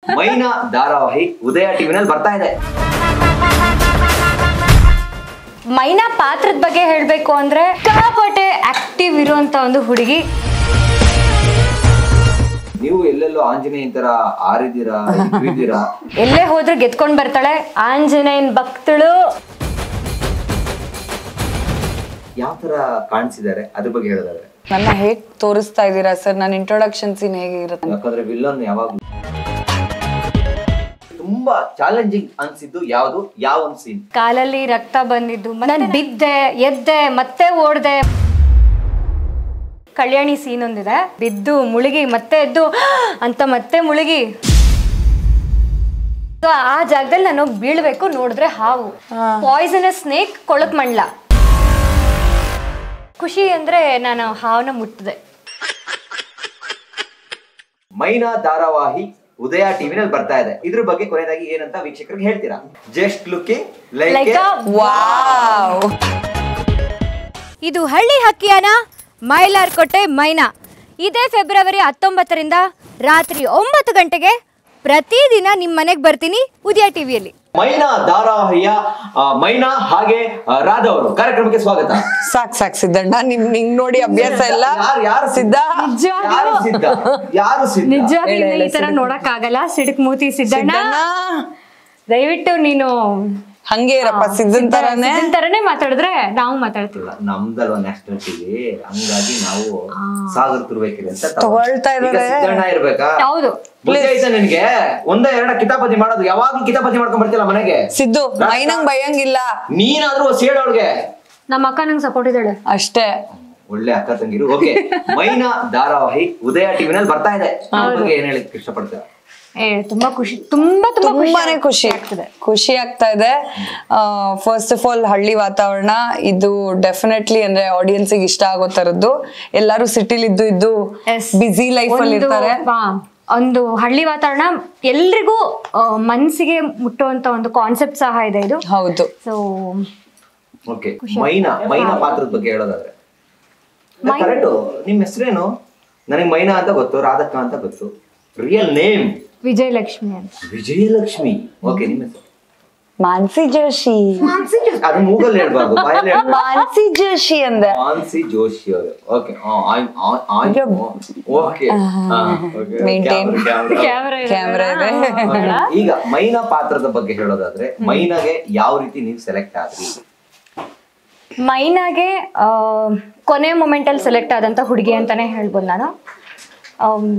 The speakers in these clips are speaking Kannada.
ಮೈನಾ ಧಾರಾವಾಹಿ ಉದಯ ಟಿವಿನಲ್ಲಿ ಬರ್ತಾ ಇದೆ ಮೈನಾ ಪಾತ್ರದ ಬಗ್ಗೆ ಹೇಳಬೇಕು ಅಂದ್ರೆ ಸಿಕ್ಕಾಪಟ್ಟೆ ಆಕ್ಟಿವ್ ಇರುವಂತ ಒಂದು ಹುಡುಗಿ ನೀವು ಎಲ್ಲೆಲ್ಲೋ ಆಂಜನೇಯನ್ ತರ ಆರಿದ್ದೀರಾ ಇದ್ದೀರಾ ಎಲ್ಲೇ ಹೋದ್ರೂ ಗೆದ್ಕೊಂಡ್ ಬರ್ತಾಳೆ ಆಂಜನೇಯನ್ ಭಕ್ತಳು ಯಾವ ತರ ಕಾಣಿಸಿದ್ದಾರೆ ಅದ್ರ ಬಗ್ಗೆ ಹೇಳೋದಾದ್ರೆ ನನ್ನ ಹೇಗ್ ತೋರಿಸ್ತಾ ಇದ್ದೀರಾ ಸರ್ ನನ್ನ ಇಂಟ್ರೊಡಕ್ಷನ್ ಸೀನ್ ಹೇಗೆ ಇರುತ್ತೆ ಯಾಕಂದ್ರೆ ವಿಲ್ಲನ್ ಯಾವಾಗ್ಲೂ ತುಂಬಾ ಚಾಲೆಂಜಿಂಗ್ ಅನ್ಸಿದ್ದು ಯಾವುದು ಯಾವ ಒಂದು ಸೀನ್ ಕಾಲಲ್ಲಿ ರಕ್ತ ಬಂದಿದ್ದು ನಾನು ಬಿದ್ದೆ ಎದ್ದೆ ಮತ್ತೆ ಓಡ್ದೆ ಕಲ್ಯಾಣಿ ಸೀನ್ ಒಂದಿದೆ ಬಿದ್ದು ಮುಳುಗಿ ಮತ್ತೆ ಎದ್ದು ಅಂತ ಮತ್ತೆ ಮುಳುಗಿ So, ಆ ಜಾಗದಲ್ಲಿ ನಾನು ಬೀಳ್ಬೇಕು ನೋಡಿದ್ರೆ ಹಾವು ಪಾಯ್ಸನಸ್ ಸ್ನೇಕ್ ಕೊಳಕ್ ಮಂಡ್ಲ ಖುಷಿ ಅಂದ್ರೆ ನಾನು ಹಾವನ್ನ ಮುಟ್ಟಿದೆ ಮೈನಾ ಧಾರಾವಾಹಿ ಉದಯ ಟಿವಿನಲ್ಲಿ ಬರ್ತಾ ಇದೆ ಇದ್ರ ಬಗ್ಗೆ ಕೊನೆಯದಾಗಿ ಏನಂತ ವೀಕ್ಷಕರಿಗೆ ಹೇಳ್ತೀರಾ just looking like like wow ಇದು ಹಳ್ಳಿ ಹಕ್ಕಿಯಾನ ಮೈಲಾರ್ಕೋಟೆ ಮೈನಾ ಇದೇ ಫೆಬ್ರವರಿ ಹತ್ತೊಂಬತ್ತರಿಂದ ರಾತ್ರಿ ಒಂಬತ್ತು ಗಂಟೆಗೆ ಪ್ರತಿದಿನ ನಿಮ್ಮ ಮನೆಗೆ ಬರ್ತೀನಿ ಉದಯ ಟಿವಿಯಲ್ಲಿ ಮೈನಾ ಧಾರಾವಾಹಿಯ ಆ, ಮೈನಾ ಹಾಗೆ ಆ, ರಾಧಾ ಅವರು ಕಾರ್ಯಕ್ರಮಕ್ಕೆ ಸ್ವಾಗತ ಸಾಕ್ ಸಾಕ್ ಸಿದ್ದಣ್ಣ ನಿಮ್ ನಿಂಗ್ ನೋಡಿ ಅಭ್ಯಾಸ ಎಲ್ಲ ಯಾರು ಯಾರು ಸಿದ್ಧ ಯಾರು ಸಿದ್ಧ ಯಾರು ಸಿದ್ಧ ನಿಜವಾಗ್ಲೂ ಹೇಳು, ಈ ತರ ಹೇಳು, ನೋಡಕ್ ಆಗಲ್ಲ ಸಿಡಕ್ ಮೂತಿ ಸಿದ್ದಣ್ಣ ಸಿದ್ದಣ್ಣ ದಯವಿಟ್ಟು ನೀನು ಹಂಗೆ ಇರಪ್ಪ ಸಿದ್ದನ್ ತರಾನೇ ಸಿದ್ದನ್ ತರನೇ ಮಾತಾಡಿದ್ರೆ ನಾವು ಮಾತಾಡ್ತೀವಿ ನಮ್ದಲ್ವ ನ್ಯಾಷನಲ್ ಟಿವಿ ಹಂಗಾಗಿ ನಾವು ಸಾಗರ್ ತುರ್ಬೇಕಿರಿ ಅಂತ ತಗೊಳ್ತಾ ಈಗ ಇದಾರೆ. ಸಿದ್ದಣ್ಣ ಇರ್ಬೇಕಾ ಹೌದು ಬುದ್ಧಿ ಐತೆ ನಿನ್ಗೆ ಒಂದ ಎರಡ ಕಿತಾಪತಿ ಮಾಡೋದು ಯಾವಾಗ್ಲೂ ಕಿತಾಪತಿ ಮಾಡ್ಕೊಂಡ್ ಬರ್ತಿಲ್ಲ ಮನೆಗೆ ಸಿದ್ದು ಮೈನಂಗ್ ಬೈಯಂಗಿಲ್ಲ ನೀನಾದ್ರೂ ಸೇಡ್ ಅವಳಿಗೆ ನಮ್ಮ ಅಕ್ಕ ನಂಗೆ ಸಪೋರ್ಟ್ ಇದ್ದಾಳೆ ಅಷ್ಟೇ ಒಳ್ಳೆ ಅಕ್ಕ ತಂಗಿರು ಓಕೆ ಮೈನಾ ಧಾರಾವಾಹಿ ಉದಯ ಟಿವಿನಲ್ಲಿ ಬರ್ತಾ ಇದೆ ಅದ್ರ ಬಗ್ಗೆ ಏನ್ ಹೇಳಿಕ್ ಇಷ್ಟಪಡ್ತೀರಾ ಏ ತುಂಬಾ ಖುಷಿ ತುಂಬಾ ತುಂಬಾ ತುಂಬಾನೇ ಖುಷಿ ಆಗ್ತದೆ ಖುಷಿ ಆಗ್ತಾ ಇದೆ ಫಸ್ಟ್ ಆಫ್ ಆಲ್ ಹಳ್ಳಿ ವಾತಾವರಣ ಇದು ಡೆಫಿನೆಟ್ಲಿ ಅಂದ್ರೆ ಆಡಿಯನ್ಸ್ ಇಷ್ಟ ಆಗೋ ತರದ್ದು ಎಲ್ಲಾರು ಸಿಟಿಲಿ ಇದ್ದು ಇದ್ದು Yes. ಬಿಸಿ ಲೈಫ್ ಅಲ್ಲಿ ಒಂದು- ಇರ್ತಾರೆ ಹಾ, ಒಂದು ಹಳ್ಳಿ ವಾತಾವರಣ ಎಲ್ರಿಗೂ ಆ, ಮನ್ಸಿಗೆ ಮುಟ್ಟುವಂತ ಒಂದು ಕಾನ್ಸೆಪ್ಟ್ ಸಹ ಇದೆ ಇದು ಹೌದು ಸೊ ಓಕೆ ಮೈನಾ ಮೈನಾ ಪಾತ್ರದ ಬಗ್ಗೆ ಹೇಳೋದಾದ್ರೆ ಕರೆಕ್ಟ್ ನಿಮ್ ಹೆಸರೇನು ನನಗೆ ಮೈನಾ ಅಂತ ಗೊತ್ತು ರಾಧಕ್ಕ ಅಂತ ಗೊತ್ತು ರಿಯಲ್ ನೇಮ್ ವಿಜಯಲಕ್ಷ್ಮಿ ಅಂತ ವಿಜಯಲಕ್ಷ್ಮಿ ಓಕೆ ನಿಮ್ಮ ಹೆಸರು ಮಾನ್ಸಿ ಜೋಶಿ ಅದು ಮೂಗಲ್ಲಿ ಹೇಳ್ಬಾರ್ದು ಬಾಯಲ್ಲಿ ಹೇಳ್ಬಾರ್ದು ಮಾನ್ಸಿ ಜೋಶಿ ಅಂದೆ ಮಾನ್ಸಿ ಜೋಶಿ ಅವರು okay okay Maintain. Camera camera ಇದೆ ಈಗ ಮೈನಾ ಪಾತ್ರದ ಬಗ್ಗೆ ಹೇಳೋದಾದ್ರೆ ಮೈನಾಗೆ ಯಾವ ರೀತಿ ನೀವು ಸೆಲೆಕ್ಟ್ ಆದ್ರಿ ಮೈನಾಗೆ ಆ, ಕೊನೆ ಮೊಮೆಂಟ್ ಅಲ್ಲಿ ಸೆಲೆಕ್ಟ್ ಆದಂತ ಹುಡುಗಿ ಅಂತಾನೆ ಹೇಳ್ಬೋದು ನಾನು ಆಮ್,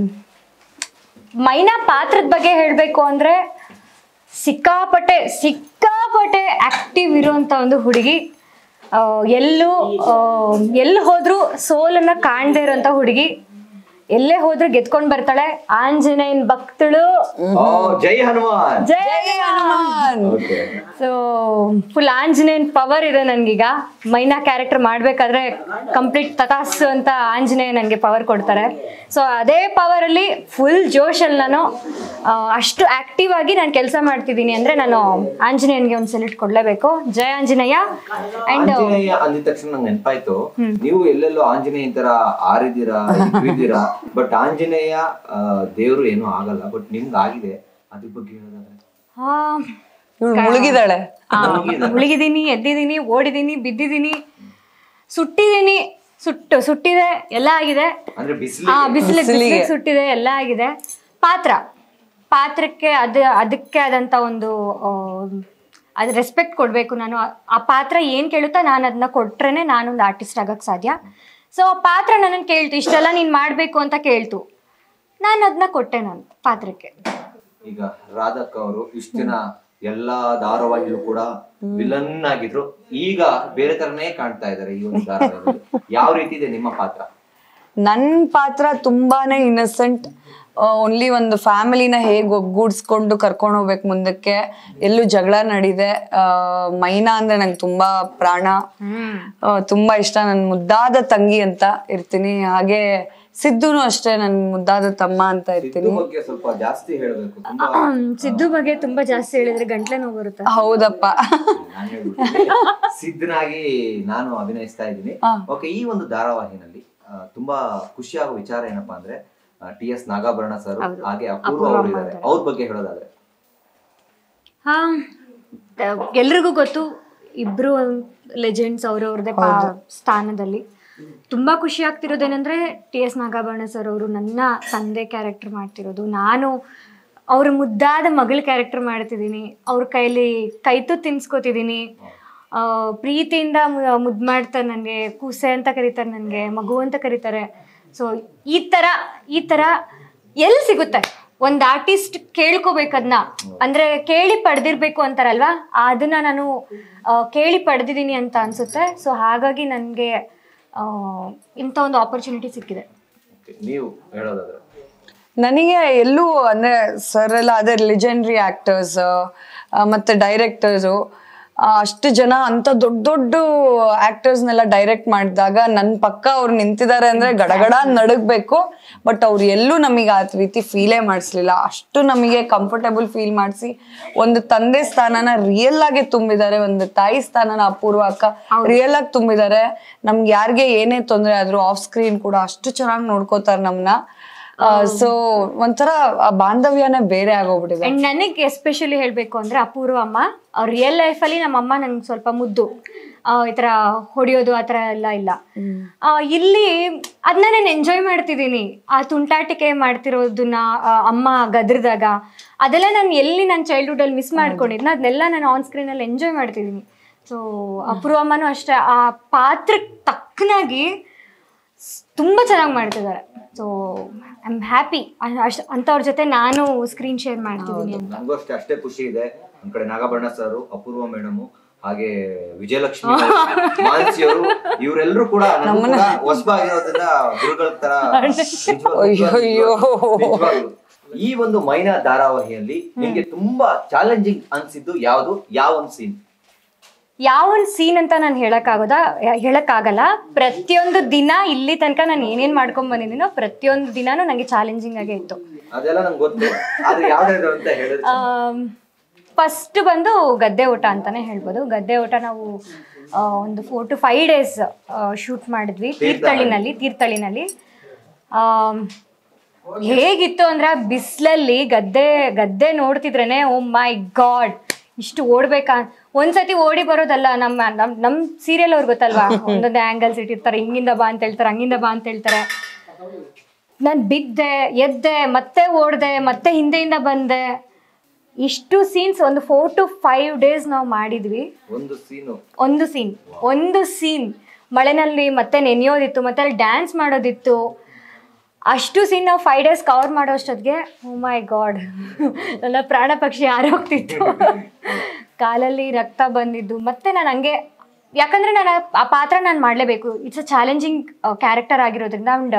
ಮೈನಾ ಪಾತ್ರದ ಬಗ್ಗೆ ಹೇಳಬೇಕು ಅಂದ್ರೆ ಸಿಕ್ಕಾಪಟ್ಟೆ ಸಿಕ್ಕಾಪಟ್ಟೆ ಆಕ್ಟಿವ್ ಇರುವಂತ ಒಂದು ಹುಡುಗಿ ಆ, ಎಲ್ಲೂ ಆ, ಎಲ್ಲಿ ಹೋದ್ರೂ ಸೋಲನ್ನ ಕಾಣದೇ ಇರೋಂಥ ಹುಡುಗಿ ಎಲ್ಲೇ ಹೋದ್ರೂ ಗೆದ್ಕೊಂಡ್ ಬರ್ತಾಳೆ ಆಂಜನೇಯನ್ ಭಕ್ತಳು ಓ Jai Hanuman Jai Hanuman okay so full ಆಂಜನೇಯನ್ ಪವರ್ ಇದೆ ನನ್ಗೀಗ ಮೈನಾ ಕ್ಯಾರೆಕ್ಟರ್ ಮಾಡ್ಬೇಕಾದ್ರೆ ಕಂಪ್ಲೀಟ್ ತತಾಸು ಅಂತ ಆಂಜನೇಯ ನನಗೆ ಪವರ್ ಕೊಡ್ತಾರೆ ಸೊ ಅದೇ ಪವರ್ ಅಲ್ಲಿ ಫುಲ್ ಜೋಶಲ್ಲಿ ನಾನು ಆ, ಅಷ್ಟು ಆಕ್ಟಿವ್ ಆಗಿ ನಾನು ಕೆಲಸ ಮಾಡ್ತಿದ್ದೀನಿ ಅಂದ್ರೆ ನಾನು ಆಂಜನೇಯನ್ಗೆ ಒಂದು ಸೆಲೆಕ್ಟ್ ಕೊಡ್ಲೇಬೇಕು ಜಯ ಆಂಜನೇಯ ಅಂಡ್ ಆಂಜನೇಯ ಅಂದಿದ ತಕ್ಷಣ ನಂಗೆ ನೆನಪಾಯ್ತು ನೀವು ಎಲ್ಲೆಲ್ಲೋ ಆಂಜನೇಯನ್ ತರ ಆರಿದ್ದೀರಾ ಇದ್ದೀರಾ ಬಟ್ ಆಂಜನೇಯ ದೇವರು ಏನೂ ಆಗಲ್ಲ ಬಟ್ ನಿಮ್ಗೆ ಆಗಿದೆ ಅದ್ರ ಬಗ್ಗೆ ಹೇಳೋದಾದ್ರೆ ಇವಳು ಮುಳುಗಿದಾಳೆ ಮುಳುಗಿದ್ದೀನಿ ಎದ್ದಿದ್ದೀನಿ ಓಡಿದ್ದೀನಿ ಬಿದ್ದಿದ್ದೀನಿ ಸುಟ್ಟಿದ್ದೀನಿ ಸುಟ್ಟು ಸುಟ್ಟಿದೆ ಎಲ್ಲ ಆಗಿದೆ ಅಂದ್ರೆ ಆ ಬಿಸಿಲು ಬಿಸಿಲು ಬಿಸಿಲಿಗೆ. ಬಿಸಿಲಿಗೆ ಸುಟ್ಟಿದೆ ಎಲ್ಲ ಆಗಿದೆ ಪಾತ್ರ ಪಾತ್ರಕ್ಕೆ ಅದು ಅದಕ್ಕೆ ಆದಂತ ಒಂದು ಆ, ಅದು ರೆಸ್ಪೆಕ್ಟ್ ಕೊಡಬೇಕು ನಾನು ಆ- ಆ ಪಾತ್ರ ಏನು ಕೇಳುತ್ತಾ ನಾನು ಅದನ್ನ ಕೊಟ್ರೇನೆ ನಾನೊಂದು ಆರ್ಟಿಸ್ಟ್ ಆಗಕ್ಕೆ ಸಾಧ್ಯ ಸೊ ಆ ಪಾತ್ರ ನನ್ನನ್ನು ಕೇಳ್ತು ಇಷ್ಟೆಲ್ಲ ನೀನು ಮಾಡಬೇಕು ಅಂತ ಕೇಳ್ತು ನಾನು ಅದನ್ನ ಕೊಟ್ಟೆ ನಾನು ಪಾತ್ರಕ್ಕೆ ಈಗ ರಾಧಕ್ಕ ಅವರು ಇಷ್ಟ ದಿನ ಎಲ್ಲಾ ಧಾರಾವಾಹಿಗಳು ಕೂಡ ವಿಲನ್ ಆಗಿದ್ರು ಈಗ ಬೇರೆ ತರನೇ ಕಾಣ್ತಾ ಇದಾರೆ ಈ ಒಂದು ಧಾರಾವಾಹಿಯಲ್ಲಿ ಯಾವ ರೀತಿ ಇದೆ ನಿಮ್ಮ ಪಾತ್ರ ನನ್ ಪಾತ್ರ ತುಂಬಾನೇ ಇನ್ನಸೆಂಟ್ ಓನ್ಲಿ ಒಂದು ಫ್ಯಾಮಿಲಿನ ಹೇಗ್ ಒಗ್ಗೂಡ್ಸ್ಕೊಂಡು ಕರ್ಕೊಂಡು ಹೋಗ್ಬೇಕು ಮುಂದಕ್ಕೆ ಎಲ್ಲೂ ಜಗಳ ನಡೀದೆ ಆ, ಮೈನಾ ಅಂದ್ರೆ ನಂಗೆ ತುಂಬಾ ಪ್ರಾಣ ಆ, ತುಂಬಾ ಇಷ್ಟ ನನ್ ಮುದ್ದಾದ ತಂಗಿ ಅಂತ ಇರ್ತೀನಿ ಹಾಗೆ ಸಿದ್ದುನು ಅಷ್ಟೇ ನನ್ ಮುದ್ದಾದ ತಮ್ಮ ಅಂತ ಇರ್ತೀನಿ ಸಿದ್ದು ಬಗ್ಗೆ ಸ್ವಲ್ಪ ಜಾಸ್ತಿ ಹೇಳ್ಬೇಕು ತುಂಬಾ ಸಿದ್ದು ಬಗ್ಗೆ ತುಂಬಾ ಜಾಸ್ತಿ ಹೇಳಿದ್ರೆ ಗಂಟ್ಲೆ ನೋವು ಬರುತ್ತೆ ಹೌದಪ್ಪ ನಾನ್ ಹೇಳ್ಬಿಡ್ತೀನಿ. ಸಿದ್ಧನಾಗಿ ನಾನು ಅಭಿನಯಿಸ್ತಾ ಇದ್ದೀನಿ ಓಕೆ ಈ ಒಂದು ಧಾರಾವಾಹಿನಲ್ಲಿ ಆ, ತುಂಬಾ ಖುಷಿಯಾಗೋ ವಿಚಾರ ಏನಪ್ಪಾ ಅಂದ್ರೆ ಟಿ ಎಸ್ ನಾಗಾಭರಣ ಸರ್ ಹೌದು. ಹಾಗೆ ಅಪೂರ್ವ ಅಪೂರ್ವ ಅವರು ಅಮ್ಮ ಇದ್ದಾರೆ ಇದ್ದಾರೆ. ಅವ್ರ ಬಗ್ಗೆ ಹೇಳೋದಾದ್ರೆ ಹಾ ತ- ಎಲ್ರಿಗೂ ಗೊತ್ತು ಇಬ್ರು ಲೆಜೆಂಡ್ಸ್ ಅವ್ರವ್ರದೇ ಪಾ ಸ್ಥಾನದಲ್ಲಿ ತುಂಬಾ ಖುಷಿ ಆಗ್ತಿರೋದೇನೆಂದ್ರೆ ಟಿ ಎಸ್ ನಾಗಾಭರಣ ಸರ್ ಅವರು ನನ್ನ ತಂದೆ ಕ್ಯಾರೆಕ್ಟರ್ ಮಾಡ್ತಿರೋದು ನಾನು ಅವ್ರ ಮುದ್ದಾದ ಮಗಳ ಕ್ಯಾರೆಕ್ಟರ್ ಮಾಡ್ತಿದ್ದೀನಿ ಅವ್ರ ಕೈಲಿ ಕೈತು ತಿನ್ಸ್ಕೊತಿದ್ದೀನಿ ಆ, ಪ್ರೀತಿಯಿಂದ ಮು- ಮುದ್ದು ಮಾಡ್ತಾರೆ ನನಗೆ ಕೂಸೆ ಅಂತ ಕರೀತಾರೆ ನನಗೆ ಮಗು ಅಂತ ಕರೀತಾರೆ ಸೊ ಈ ಥರ ಈ ಥರ ಎಲ್ಲಿ ಸಿಗುತ್ತೆ ಒಂದು ಆರ್ಟಿಸ್ಟ್ ಕೇಳ್ಕೋಬೇಕದ್ನ ಅಂದ್ರೆ ಕೇಳಿ ಪಡೆದಿರ್ಬೇಕು ಅಂತಾರಲ್ವಾ ಅದನ್ನ ನಾನು ಆ, ಕೇಳಿ ಪಡೆದಿದ್ದೀನಿ ಅಂತ ಅನ್ಸುತ್ತೆ ಸೊ ಹಾಗಾಗಿ ನನಗೆ ಇಂಥ ಒಂದು ಆಪರ್ಚುನಿಟಿ ಸಿಕ್ಕಿದೆ Okay, ನೀವು ಹೇಳೋದಾದ್ರೆ ನನಗೆ ಎಲ್ಲೂ ಅಂದ್ರೆ ಸರ್ ಎಲ್ಲ ಅದೇ ಲೆಜೆಂಡ್ರಿ ಆಕ್ಟರ್ಸ್ ಮತ್ತೆ ಡೈರೆಕ್ಟರ್ಸು ಅಷ್ಟು ಜನ ಅಂತ ದೊಡ್ಡ ದೊಡ್ಡ ಆಕ್ಟರ್ಸ್ನೆಲ್ಲ ಡೈರೆಕ್ಟ್ ಮಾಡಿದಾಗ ನನ್ನ ಪಕ್ಕ ಅವ್ರು ನಿಂತಿದ್ದಾರೆ ಅಂದ್ರೆ ಗಡಗಡ ನಡಗಬೇಕು ಬಟ್ ಅವ್ರು ಎಲ್ಲೂ ನಮಗೆ ಆ ರೀತಿ ಫೀಲೇ ಮಾಡಿಸ್ಲಿಲ್ಲ ಅಷ್ಟು ನಮಗೆ ಕಂಫರ್ಟಬಲ್ ಫೀಲ್ ಮಾಡಿಸಿ ಒಂದು ತಂದೆ ಸ್ಥಾನನ ರಿಯಲ್ ಆಗಿ ತುಂಬಿದ್ದಾರೆ ಒಂದು ತಾಯಿ ಸ್ಥಾನನ ಅಪೂರ್ವ ಅಕ್ಕ ರಿಯಲ್ ಆಗಿ ತುಂಬಿದ್ದಾರೆ ನಮ್ಗೆ ಯಾರಿಗೆ ಏನೇ ತೊಂದರೆ ಆದ್ರೂ ಆಫ್ ಸ್ಕ್ರೀನ್ ಕೂಡ ಅಷ್ಟು ಚೆನ್ನಾಗಿ ನೋಡ್ಕೋತಾರೆ ನಮ್ನ ಸೊ ಒಂಥರ ಆ ಬಾಂಧವ್ಯನೇ ಬೇರೆ ಆಗೋಗ್ಬಿಟ್ಟಿದೆ ಅಂಡ್ ನನಗೆ ಎಸ್ಪೆಷಲಿ ಹೇಳಬೇಕು ಅಂದ್ರೆ ಅಪೂರ್ವ ಅಮ್ಮ ರಿಯಲ್ ಲೈಫಲ್ಲಿ ನಮ್ಮ ಅಮ್ಮ ನಂಗೆ ಸ್ವಲ್ಪ ಮುದ್ದು ಆ, ಈ ಥರ ಹೊಡೆಯೋದು ಆ ಥರ ಎಲ್ಲ ಇಲ್ಲ ಆ, ಇಲ್ಲಿ ಅದನ್ನ ನಾನು ಎಂಜಾಯ್ ಮಾಡ್ತಿದ್ದೀನಿ ಆ ತುಂಟಾಟಿಕೆ ಮಾಡ್ತಿರೋದನ್ನ ಆ, ಅಮ್ಮ ಗದ್ರದಾಗ ಅದೆಲ್ಲ ನಾನು ಎಲ್ಲಿ ನನ್ನ ಚೈಲ್ಡ್ಹುಡಲ್ಲಿ ಮಿಸ್ ಮಾಡ್ಕೊಂಡಿದ್ನ ಅದನ್ನೆಲ್ಲ ನಾನು ಆನ್ ಸ್ಕ್ರೀನಲ್ಲಿ ಎಂಜಾಯ್ ಮಾಡ್ತಿದ್ದೀನಿ ಸೊ ಅಪೂರ್ವ ಅಮ್ಮನೂ ಅಷ್ಟೇ ಆ ಪಾತ್ರಕ್ಕೆ ತಕ್ಕನಾಗಿ ಸ್- ತುಂಬಾ ಚೆನ್ನಾಗಿ ಮಾಡ್ತಿದ್ದಾರೆ ಸೊ ಐ ಆಮ್ ಹ್ಯಾಪಿ ಅಷ್ಟು ಅಂಥವ್ರ ಜೊತೆ ನಾನು ಸ್ಕ್ರೀನ್ ಶೇರ್ ಮಾಡ್ತಿದ್ದೀನಿ ಅಂತ ನಂಗೂ ಅಷ್ಟೇ ಅಷ್ಟೇ ಖುಷಿ ಇದೆ ಒಂದ್ ಕಡೆ ನಾಗಭರಣ ಸರ್ ಅಪೂರ್ವ ಮೇಡಮ್ ಹಾಗೆ ವಿಜಯಲಕ್ಷ್ಮಿ ಮಾನಸಿ ಅವರು ಇವರೆಲ್ಲರೂ ಕೂಡ ನನಗೂ ಕೂಡ ಹೊಸಬಾಗಿರೋದ್ರಿಂದ ಗುರುಗಳ ತರ ನಿಜವಾಗ್ಲೂ- ಅಯ್ಯಯ್ಯೋ. ನಿಜವಾಗ್ಲೂ. ಈ ಒಂದು ಮೈನಾ ಧಾರಾವಾಹಿಯಲ್ಲಿ ನಿಮ್ಗೆ ತುಂಬಾ ಚಾಲೆಂಜಿಂಗ್ ಅನ್ಸಿದ್ದು ಯಾವುದು ಯಾವ ಒಂದು ಸೀನ್ ಯಾವ ಒಂದು ಸೀನ್ ಅಂತ ನಾನು ಹೇಳಕ್ಕಾಗೋದ ಹೇಳಕ್ಕಾಗಲ್ಲ ಪ್ರತಿಯೊಂದು ದಿನ ಇಲ್ಲಿ ತನಕ ನಾನು ಏನೇನ್ ಮಾಡ್ಕೊಂಡ್ ಬಂದಿದ್ದೀನೋ ಪ್ರತಿಯೊಂದು ದಿನಾನು ನನಗೆ ಚಾಲೆಂಜಿಂಗ್ ಆಗೇ ಇತ್ತು ಅದೆಲ್ಲ ನಂಗೆ ಗೊತ್ತು ಆದ್ರೆ ಯಾವ್ದಾದ್ರು ಅಂತ ಹೇಳಿದ್ರೆ ಫಸ್ಟ್ ಬಂದು ಗದ್ದೆ ಊಟ ಅಂತಾನೆ ಹೇಳ್ಬೋದು ಗದ್ದೆ ಊಟ ನಾವು ಆ, ಒಂದು four to five days shoot ಮಾಡಿದ್ವಿ ತೀರ್ಥಹಳ್ಳಿನಲ್ಲಿ ತೀರ್ಥಹಳ್ಳಿನಲ್ಲಿ ಆಮ್, ಹೇಗಿತ್ತು ಅಂದ್ರೆ ಆ ಬಿಸ್ಲಲ್ಲಿ ಗದ್ದೆ ಗದ್ದೆ ನೋಡ್ತಿದ್ರೇನೆ ಓ ಮೈ ಗಾಡ್ ಇಷ್ಟು ಓಡ್ಬೇಕಾ ಒಂದ್ಸತಿ ಓಡಿ ಬರೋದಲ್ಲ ನಮ್ಮ ನಮ್ ನಮ್ ಸೀರಿಯಲ್ ಅವ್ರಿಗೆ ಗೊತ್ತಲ್ವಾ ಒಂದೊಂದು ಆಂಗಲ್ಸ್ ಇಟ್ಟಿರ್ತಾರೆ ಹಿಂಗಿಂದ ಬಾ ಅಂತ ಹೇಳ್ತಾರೆ ಹಂಗಿಂದ ಬಾ ಅಂತ ಹೇಳ್ತಾರೆ ನಾನು ಬಿದ್ದೆ ಎದ್ದೆ ಮತ್ತೆ ಓಡ್ದೆ ಮತ್ತೆ ಹಿಂದೆಯಿಂದ ಬಂದೆ ಇಷ್ಟು ಸೀನ್ಸ್ ಒಂದು ಫೋರ್ ಟು ಫೈವ್ ಡೇಸ್ ನಾವು ಮಾಡಿದ್ವಿ ಒಂದು ಸೀನು ಒಂದು ಸೀನ್ ಒಂದು ಸೀನ್ ಮಳೆನಲ್ಲಿ ಮತ್ತೆ ನೆನೆಯೋದಿತ್ತು ಮತ್ತೆ ಅಲ್ಲಿ ಡ್ಯಾನ್ಸ್ ಮಾಡೋದಿತ್ತು ಅಷ್ಟು ಸೀನ್ ನಾವು ಫೈವ್ ಡೇಸ್ ಕವರ್ ಮಾಡೋ ಅಷ್ಟೊತ್ತಿಗೆ ಓ ಮೈ ಗಾಡ್ ನನ್ನ ಪ್ರಾಣ ಪಕ್ಷಿ ಆರೋಗ್ತಿತ್ತು ಕಾಲಲ್ಲಿ ರಕ್ತ ಬಂದಿದ್ದು ಮತ್ತೆ ನಾನು ಹಂಗೆ ಯಾಕಂದ್ರೆ ನಾನು ಆ- ಆ ಪಾತ್ರ ನಾನು ಮಾಡಲೇಬೇಕು ಇಟ್ಸ್ ಅ ಚಾಲೆಂಜಿಂಗ್ ಕ್ಯಾರೆಕ್ಟರ್ ಆಗಿರೋದ್ರಿಂದ ಅಂಡ್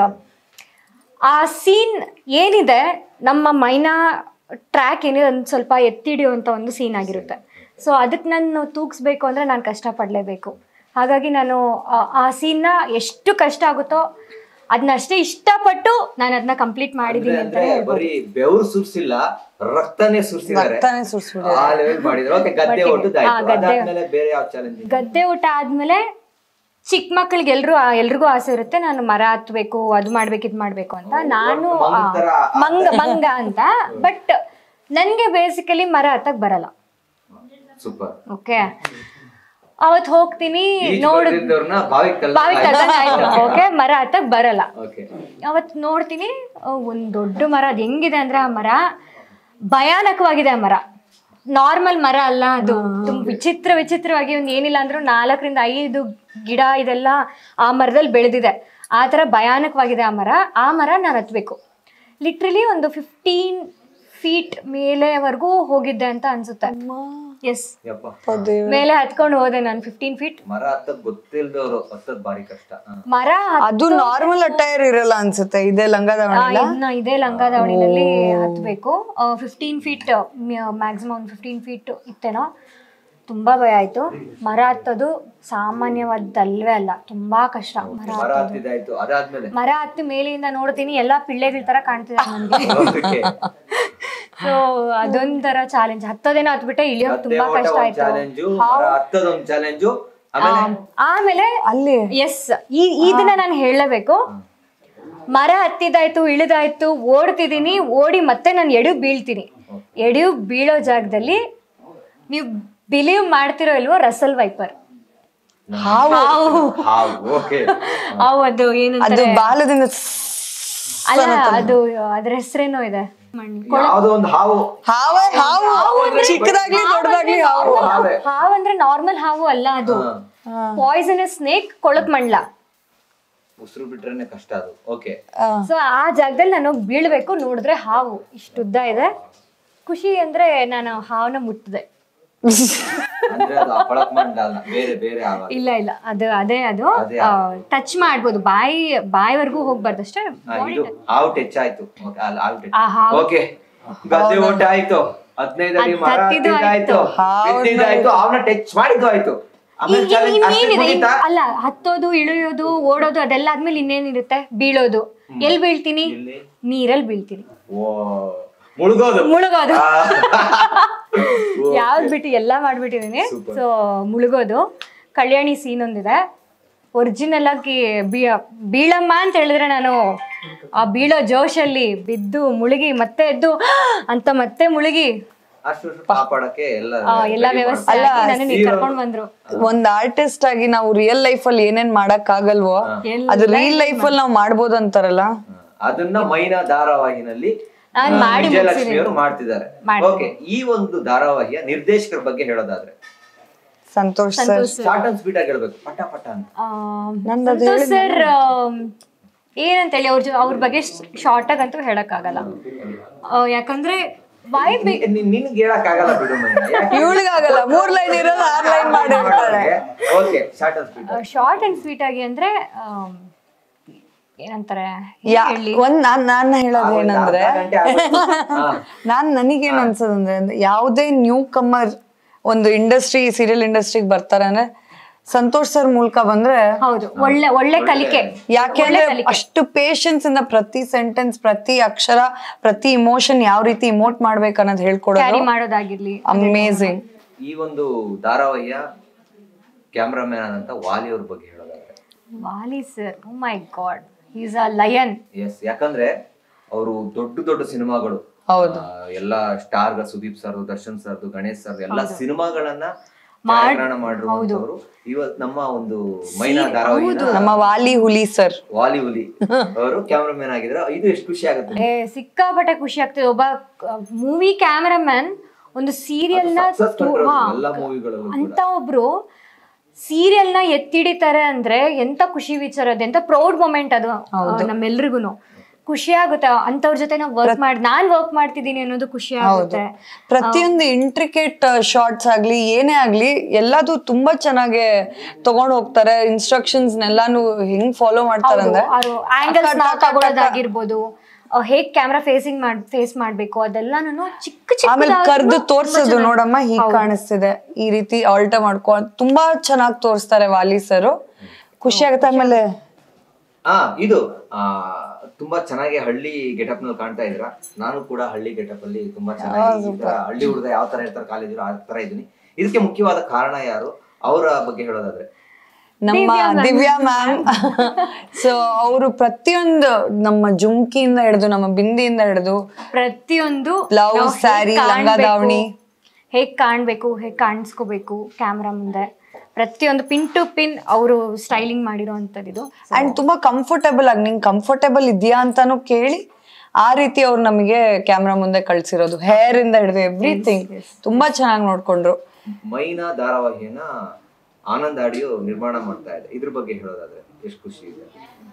ಆ ಸೀನ್ ಏನಿದೆ ನಮ್ಮ ಮೈನಾ ಟ್ರ್ಯಾಕ್ ಏನಿದೆ ಒಂದು ಸ್ವಲ್ಪ ಎತ್ತಿಡಿಯುವಂಥ ಒಂದು ಸೀನ್ ಆಗಿರುತ್ತೆ ಸೊ ಅದಕ್ಕೆ ನಾನು ತೂಗಿಸ್ಬೇಕು ಅಂದರೆ ನಾನು ಕಷ್ಟಪಡಲೇಬೇಕು ಹಾಗಾಗಿ ನಾನು ಆ- ಆ ಸೀನ್ನ ಎಷ್ಟು ಕಷ್ಟ ಆಗುತ್ತೋ ಅದನ್ನ ಅಷ್ಟೇ ಇಷ್ಟಪಟ್ಟು ನಾನು ಅದನ್ನ ಕಂಪ್ಲೀಟ್ ಮಾಡಿದ್ದೀನಿ ಅಂದ್ರೆ ಅಂತಲೇ ಹೇಳ್ಬೋದು ಬರೀ ಬೆವರು ಸುರ್ಸಿಲ್ಲ ರಕ್ತನೇ ಸುರ್ಸಿದ್ದಾರೆ ರಕ್ತನೇ ಸುರ್ಸ್ಬಿಟ್ಟಿದ್ದಾರೆ. ಆ ಲೆವೆಲ್ ಮಾಡಿದ್ರು ಓಕೆ ಗದ್ದೆ ಒಟ್ಟಿಗೆ. ಹೊಟ್ಟದಾಯ್ತು ಹಾ, ಗದ್ದೆ. ಅದಾದ್ಮೇಲೆ ಬೇರೆ ಯಾವ ಚಾಲೆಂಜ್ ಗದ್ದೆ ಊಟ ಆದ್ಮೇಲೆ ಚಿಕ್ಕ ಮಕ್ಳಿಗೆ ಎಲ್ರು ಎಲ್ರಿಗೂ ಆಸೆ ಇರುತ್ತೆ ನಾನು ಮರ ಹತ್ಬೇಕು ಅದು ಮಾಡ್ಬೇಕು ಇದು ಮಾಡ್ಬೇಕು ಅಂತ ನಾನು ಆ, ಮಂಗನ್ ತರ ಮಂಗ ಮಂಗ ಅಂತ ಬಟ್ ನನ್ಗೆ ಬೇಸಿಕಲಿ ಮರ ಹತ್ತಕ್ ಬರಲ್ಲ ಸೂಪರ್ ಓಕೆ ಅವತ್ ಹೋಗ್ತೀನಿ ನೋಡ್ ನೋಡಿದವ್ರನ್ನ ಬಾವಿ ಕಲ್ಲ ಬಾವಿ ಆಯ್ತು ಓಕೆ ಮರ ಹತ್ತಕ್ ಬರಲ್ಲ ಓಕೆ ಅವತ್ ನೋಡ್ತೀನಿ ಆ, ಒಂದ್ ದೊಡ್ಡ ಮರ ಅದ್ ಹೆಂಗಿದೆ ಅಂದ್ರೆ ಆ ಮರ ಭಯಾನಕವಾಗಿದೆ ಆ ಮರ ನಾರ್ಮಲ್ ಮರ ಅಲ್ಲ ಅದು ತುಂಬ ವಿಚಿತ್ರ ವಿಚಿತ್ರವಾಗಿ ಒಂದ್ ಏನಿಲ್ಲ ಅಂದ್ರೂ ನಾಲ್ಕರಿಂದ ಐದು ಗಿಡ ಇದೆಲ್ಲ ಆ ಮರದಲ್ಲಿ ಬೆಳೆದಿದೆ ಆ ಥರ ಭಯಾನಕವಾಗಿದೆ ಆ ಮರ ಆ ಮರ ನಾನು ಹತ್ಬೇಕು ಲಿಟ್ರಲಿ ಒಂದು ಫಿಫ್ಟೀನ್ ಫೀಟ್ ಮೇಲೆವರೆಗೂ ಹೋಗಿದ್ದೆ ಅಂತ ಅನ್ಸುತ್ತೆ ಎಸ್ ಯಪ್ಪ ಮೇಲೆ ಹತ್ಕೊಂಡು ಹೋದೆ ನಾನು ಫಿಫ್ಟೀನ್ ಫೀಟ್ ಮರ ಹತ್ತದ್ ಗೊತ್ತಿಲ್ದವ್ರು ಹತ್ತದ್ ಬಾರಿ ಕಷ್ಟ ಹ. ಮರ ಅದು ನಾರ್ಮಲ್ ಅಟೈರ್ ಇರಲ್ಲ ಅನ್ಸುತ್ತೆ ಇದೇ ಲಂಗ ಆ, ಇದನ್ನ ಇದೇ ಲಂಗ ದಾವಣಿನಲ್ಲಿ ಹತ್ಬೇಕು ಫಿಫ್ಟೀನ್ ಫೀಟ್ ಮ್ಯಾಕ್ಸಿಮಮ್ ಒಂದು ಫಿಫ್ಟೀನ್ ಫೀಟ್ ಇತ್ತೇನೋ ತುಂಬಾ ಭಯ ಆಯ್ತು ಮರ ಹತ್ತೋದು ಸಾಮಾನ್ಯವಾದಲ್ವೇ ಅಲ್ಲ ತುಂಬಾ ಕಷ್ಟ ಮರ ಮರ ಹತ್ತಿದಾಯ್ತು ಅದಾದ್ಮೇಲೆ ಮರ ಹತ್ತಿ ಮೇಲೆಯಿಂದ ನೋಡ್ತೀನಿ ಎಲ್ಲಾ ಪಿಳ್ಳೆಗಳ ತರ ಕಾಣ್ತಿದೆ ನನಗೆ Okay. ಸೊ ಅದೊಂಥರ ಚಾಲೆಂಜ್ ಹತ್ತೋದೇನೋ ಹತ್ಬಿಟ್ಟೆ ಇಳಿಯೋದು ಗದ್ದೆ ತುಂಬಾ ಓಟ ಕಷ್ಟ ಒಂದ್ ಆಯ್ತು ಚಾಲೆಂಜು ಮರ ಹತ್ತದೊಂದ್ ಚಾಲೆಂಜು ಆಮೇಲೆ ಆಮೇಲೆ ಅಲ್ಲಿ ಎಸ್ ಈ ಇದನ್ನ ನಾನು ಹೇಳಲೇಬೇಕು ಮರ ಹತ್ತಿದಾಯ್ತು ಇಳಿದಾಯ್ತು ಓಡ್ತಿದ್ದೀನಿ ಓಡಿ ಮತ್ತೆ ನಾನು ಎಡು ಬೀಳ್ತೀನಿ ಎಡು ಬೀಳೋ ಜಾಗದಲ್ಲಿ ನೀವು ಬಿಲೀವ್ ಮಾಡ್ತಿರೋ ಇಲ್ವೋ ರಸಲ್ ವೈಪರ್ ಹಾವು ಹಾವು ಓಕೆ ಆ ಒಂದು ಅದು ಏನಂತಾರೆ ಬಾಲದಿಂದ ಅಲ್ಲ ಅದು ಅದ್ರ ಹೆಸರೇನೋ ಇದೆ ಯಾವ್ದೋ ಒಂದು ಹಾವು ಹಾವೇ ಹಾವು ಚಿಕ್ಕದಾಗ್ಲಿ ದೊಡ್ಡದಾಗ್ಲಿ ಹಾವು ಹಾವೇ ಹಾವು ಅಂದ್ರೆ ನಾರ್ಮಲ್ ಹಾವು ಅಲ್ಲ ಅದು ಪಾಯ್ಸನಸ್ ಸ್ನೇಕ್ ಕೊಳಕ್ ಮಂಡ್ಲ ಉಸಿರು ಬಿಟ್ರೇನೆ ಕಷ್ಟ ಅದು ಓಕೆ ಆ, ಸೊ ಆ ಜಾಗದಲ್ಲಿ ನಾನು ಹೋಗಿ ಬೀಳ್ಬೇಕು ನೋಡಿದ್ರೆ ಹಾವು ಇಷ್ಟುದ್ದ ಇದೆ ಖುಷಿ ಅಂದ್ರೆ ನಾನು ಹಾವನ್ನ ಮುಟ್ಟಿದೆ ಅಂದ್ರೆ ಅದು ಅಪಳಕ್ ಮಂಡ ಅಲ್ಲ ಬೇರೆ ಬೇರೆ ಹಾವ ಇಲ್ಲ ಇಲ್ಲ ಅದು ಅದೇ ಅದು ಅದೇ ಟಚ್ ಮಾಡ್ಬೋದು ಬಾಯಿ ಬಾಯಿವರೆಗೂ ಹೋಗ್ಬಾರ್ದು ಅಷ್ಟೇ ಆ, ಇದು ಹಾವು ಟಚ್ ಆಯ್ತು ಓಕೆ ಅಲ್ಲ ಹಾವು ಟಚ್ ಆ ಹಾವು ಓಕೆ ಗದ್ದೆ ಓಟ ಆಯ್ತು ಹದಿನೈದು ಅಡಿ ಅದ್ ಮರ ಹತ್ತಿದ್ದು ಹತ್ತಿದ್ದಾಯ್ತು ಬಿದ್ದಿದ್ದು ಆಯ್ತು ಅವನ ಟಚ್ ಮಾಡಿದ್ದು ಆಯ್ತು ಆಮೇಲೆ ಇನ್- challenge ಇನ್- ಅಷ್ಟೇ ಇನ್ನೇನಿದೆ ಇನ್- ಮುಗೀತಾ? ಅಲ್ಲ ಹತ್ತೋದು ಇಳಿಯೋದು ಓಡೋದು ಅದೆಲ್ಲ ಆದ್ಮೇಲೆ ಇನ್ನೇನಿರುತ್ತೆ ಬೀಳೋದು ಎಲ್ ಬೀಳ್ತೀನಿ ಎಲ್ಲಿ? ನೀರಲ್ಲಿ ಬೀಳ್ತೀನಿ ಓ ಮುಳುಗೋದು ಮುಳುಗೋದು ಆ. ಯಾವ್ದು ಬಿಟ್ಟು ಎಲ್ಲ ಮಾಡ್ಬಿಟ್ಟಿದೀನಿ ಸೊ ಮುಳುಗೋದು ಕಲ್ಯಾಣಿ ಸೀನ್ ಒಂದಿದೆ ಒರಿಜಿನಲ್ ಆಗಿ ಬೀ- ಬೀಳಮ್ಮ ಅಂತ ಹೇಳಿದ್ರೆ ನಾನು ಆ ಬೀಳೋ ಜೋಶಲ್ಲಿ ಬಿದ್ದು ಮುಳುಗಿ ಮತ್ತೆ ಎದ್ದು ಅಂತ ಮತ್ತೆ ಮುಳುಗಿ ಅಷ್ಟು ಕಾಪಾಡಕ್ಕೆ ಎಲ್ಲ ಆ, ಎಲ್ಲ ready ವ್ಯವಸ್ಥೆ ಮಾಡ್ತಾರೆ. ಆಗಿ ನನ್ನನ್ನ ಇಲ್ಲಿ ಕರ್ಕೊಂಡ್ ಬಂದ್ರು ಒಂದ್ ಆರ್ಟಿಸ್ಟ್ ಆಗಿ ನಾವು ರಿಯಲ್ ಲೈಫ್ ಅಲ್ಲಿ ಏನೇನ್ ಮಾಡಕ್ ಆಗಲ್ವೋ ಅದು ರಿಯಲ್ ಲೈಫ್ ಅಲ್ಲಿ ನಾವು ಮಾಡ್ಬೋದು ಅಂತಾರಲ್ಲ ಹ. ಅದನ್ನ ಮೈನಾ ಧಾರಾವಾಹಿನಲ್ಲಿ ನಾನ್ ಆ, ಮಾಡಿ ವಿಜಯಲಕ್ಷ್ಮಿ ಅವರು ಮಾಡ್ತಿದ್ದಾರೆ ಮಾಡ್ತೀನಿ. ಓಕೆ ಈ ಒಂದು ಧಾರಾವಾಹಿಯ ನಿರ್ದೇಶಕರ ಬಗ್ಗೆ ಹೇಳೋದಾದ್ರೆ Santosh sir short and sweet ಆಗಿ ಹೇಳ್ಬೇಕು ಪಟ ಪಟ ಅಂತ ಸಂತೋಷ್ ಸರ್ ಏನಂತೇಳಿ ಅವ್ರ ಜೊ- ಅವ್ರ ಬಗ್ಗೆ ಶಾರ್ಟ್ ಆಗಂತೂ ಹೇಳಕ್ಕಾಗಲ್ಲ ಆ, ಯಾಕಂದ್ರೆ ವೈ ಬಿ ನಿ- ನಿನ್ಗೆ ಹೇಳಕ್ ಆಗಲ್ಲ ಬಿಡು ಮೈನಾ ಯಾಕೆ? ಇವಳಿಗಾಗಲ್ಲ ಮೂರ್ ಲೈನ್ ಇರೋದು ಆರ್ ಲೈನ್ ಮಾಡಿರ್ತಾಳೆ okay short and sweet short and sweet ಆಗಿ ಅಂದ್ರೆ ಆಮ್, ಏನಂತಾರೆ ಯಾ ಒಂದ್ ನಾನ್ ನಾನ್ ಹೇಳೋದು ಏನಂದ್ರೆ ಗಂಟೆ ಆಗೋಯ್ತು. ಹಾ. ನಾನ್ ನನಗೇನ್ ಅನ್ಸದಂದ್ರೆ ಅಂದ್ರೆ ಯಾವ್ದೇ ನ್ಯೂ ಕಮ್ಮರ್ ಒಂದು ಇಂಡಸ್ಟ್ರಿ ಸೀರಿಯಲ್ ಇಂಡಸ್ಟ್ರಿಗೆ ಬರ್ತಾರೆ ಅಂದ್ರೆ ಸಂತೋಷ್ ಸರ್ ಮೂಲಕ ಬಂದ್ರೆ ಹೌದು ಒಳ್ಳೆ ಒಳ್ಳೆ ಕಲಿಕೆ ಯಾಕೆ ಅಂದ್ರೆ ಅಷ್ಟು ಪೇಶನ್ಸ್ ಇಂದ ಪ್ರತಿ ಸೆಂಟೆನ್ಸ್ ಪ್ರತಿ ಅಕ್ಷರ ಪ್ರತಿ ಇಮೋಷನ್ ಯಾವ ರೀತಿ ಇಮೋಟ್ ಮಾಡ್ಬೇಕು ಅನ್ನೋದು ಕ್ಯಾರಿ ಹೇಳ್ಕೊಡೋದು ಮಾಡೋದಾಗಿರ್ಲಿ ಅಮೇಝಿಂಗ್ ಈ ಒಂದು ಧಾರಾವಾಹಿಯ ಕ್ಯಾಮ್ರಾಮ್ಯಾನ್ ಆದಂತ ವಾಲಿ ಅವ್ರ ಬಗ್ಗೆ ಹೇಳೋದಾದ್ರೆ Vali sir oh my God is a lion ಎಸ್ ಯಾಕಂದ್ರೆ ಅವರು ದೊಡ್ಡ ದೊಡ್ಡ ಸಿನಿಮಾಗಳು ಹೌದು. ಆ, ಎಲ್ಲ ಸ್ಟಾರ್ ಸುದೀಪ್ ಸರ್ ದರ್ಶನ್ ಸರ್ದು ಗಣೇಶ್ ಸರ್ ಎಲ್ಲ ಸಿನಿಮಾಗಳನ್ನ ಛಾಯಾಗ್ರಹಣ ಮಾಡಿರುವಂತವ್ರು ಇವತ್ ನಮ್ಮ ಒಂದು ಮೈನಾ ಧಾರಾವಾಹಿನ ನಮ್ಮ ವಾಲಿ ಹುಲಿ ಸರ್ ವಾಲಿ ಹುಲಿ ಅವರು ಕ್ಯಾಮ್ರಾಮನ್ ಆಗಿದ್ರೆ ಇದು ಎಷ್ಟು ಖುಷಿ ಆಗುತ್ತೆ ಏ ಸಿಕ್ಕಾಪಟ್ಟೆ ಖುಷಿ ಆಗ್ತದೆ ಒಬ್ಬ ಮೂವಿ ಕ್ಯಾಮರಾಮನ್ ಒಂದು ಸೀರಿಯಲ್ ನ Success ತು- control ಹಾ, ಎಲ್ಲ ಮೂವಿಗಳಲ್ಲೂ ಅಂತ ಒಬ್ರು ಸೀರಿಯಲ್ ನ ಎತ್ತಿಡಿತಾರೆ ಅಂದ್ರೆ ಎಂತ ಖುಷಿ ವಿಚಾರ ಅದು ಎಂತ ಪ್ರೌಡ್ ಮೊಮೆಂಟ್ ಅದು ನಮ್ಮೆಲ್ರಿಗೂ ಖುಷಿ ಆಗುತ್ತೆ ಅಂತವ್ರ ಜೊತೆ ನಾವು ವರ್ಕ್ ಮಾಡಿ ನಾನ್ ವರ್ಕ್ ಮಾಡ್ತಿದ್ದೀನಿ ಅನ್ನೋದು ಖುಷಿ ಆಗುತ್ತೆ ಪ್ರತಿಯೊಂದು ಇಂಟ್ರಿಕೇಟ್ ಶಾರ್ಟ್ಸ್ ಆಗ್ಲಿ ಏನೇ ಆಗ್ಲಿ ಎಲ್ಲದು ತುಂಬಾ ಚೆನ್ನಾಗಿ ತಗೊಂಡ್ ಹೋಗ್ತಾರೆ ಇನ್ಸ್ಟ್ರಕ್ಷನ್ಸ್ ನೆಲ್ಲಾನು ಹೆಂಗ್ ಫಾಲೋ ಮಾಡ್ತಾರೆ ಅಂದ್ರೆ ಆಂಗಲ್ಸ್ ನಾವು ತಗೊಳ್ಳೋದಾಗಿರ್ಬೋದು ಆ, ಹೇಗ್ ಕ್ಯಾಮ್ರಾ ಫೇಸಿಂಗ್ ಮಾಡ್ ಫೇಸ್ ಮಾಡ್ಬೇಕು ಅದೆಲ್ಲಾನು ಚಿಕ್ಕ ಚಿಕ್ಕ ಆಮೇಲೆ ಕರ್ದು ತೋರ್ಸೋದು ನೋಡಮ್ಮ ಹೀಗ್ ಕಾಣಿಸ್ತಿದೆ ಈ ರೀತಿ ಆಲ್ಟ ಮಾಡ್ಕೊ ತುಂಬಾ ಚೆನ್ನಾಗಿ ತೋರಿಸ್ತಾರೆ ವಾಲಿ ಸರ್ ಖುಷಿ ಆಗುತ್ತೆ ಆಮೇಲೆ ಆ ಇದು ಆ ತುಂಬಾ ಚೆನ್ನಾಗಿ ಹಳ್ಳಿ ಗೆಟಪ್ ನಲ್ಲಿ ಕಾಣ್ತಾ ಇದ್ರ ನಾನು ಕೂಡ ಹಳ್ಳಿ ಗೆಟಪ್ ಅಲ್ಲಿ ತುಂಬಾ ಚೆನ್ನಾಗಿ ಈ ತರ ಹಳ್ಳಿ ಹುಡುಗ ಯಾವ ತರ ಇರ್ತಾರೆ ಕಾಲೇಜ್ ಆ ತರ ಇದೀನಿ ಇದಕ್ಕೆ ಮುಖ್ಯವಾದ ಕಾರಣ ಯಾರು ಅವರ ಬಗ್ಗೆ ಹೇಳೋದಾದ್ರೆ ನಮ್ಮ ದಿವ್ಯಾ ಮ್ಯಾಮ್ ಸೊ ಅವರು ಪ್ರತಿಯೊಂದು ನಮ್ಮ ಜುಮ್ಕಿಯಿಂದ ಹಿಡಿದು ನಮ್ಮ ಬಿಂದಿಯಿಂದ ಹಿಡಿದು ಪ್ರತಿಯೊಂದು Blouse, ನಾವ್ ಹೇಗ್ saree, ಲಂಗ ಕಾಣ್ಬೇಕು, ದಾವಣಿ. ಹೇಗ್ ಕಾಣ್ಬೇಕು ಹೇಗ್ ಕಾಣಿಸ್ಕೋಬೇಕು ಕ್ಯಾಮ್ರಾ ಮುಂದೆ ಪ್ರತಿಯೊಂದು ಪಿನ್ ಟು ಪಿನ್ ಅವರು ಸ್ಟೈಲಿಂಗ್ ಮಾಡಿರೋ ಇದು ಅಂಡ್ ತುಂಬಾ ಕಂಫರ್ಟಬಲ್ ಆಗಿ ನಿಂಗೆ ಕಂಫರ್ಟಬಲ್ ಇದೆಯಾ ಅಂತಾನು ಕೇಳಿ ಆ ರೀತಿ ಅವ್ರು ನಮಗೆ ಕ್ಯಾಮ್ರಾ ಮುಂದೆ ಕಳ್ಸಿರೋದು ಹೇರ್ ಇಂದ ಹಿಡಿದು ಎವ್ರಿಥಿಂಗ್ ತುಂಬಾ ಚೆನ್ನಾಗಿ ನೋಡ್ಕೊಂಡ್ರು ಮೈನಾ ಧಾರಾವಾಹಿಯನ್ನ ಆನಂದ್ ಆಡಿಯೋ ನಿರ್ಮಾಣ ಮಾಡ್ತಾ ಇದೆ ಇದ್ರ ಬಗ್ಗೆ ಹೇಳೋದಾದ್ರೆ ಎಷ್ಟು ಖುಷಿ ಇದೆ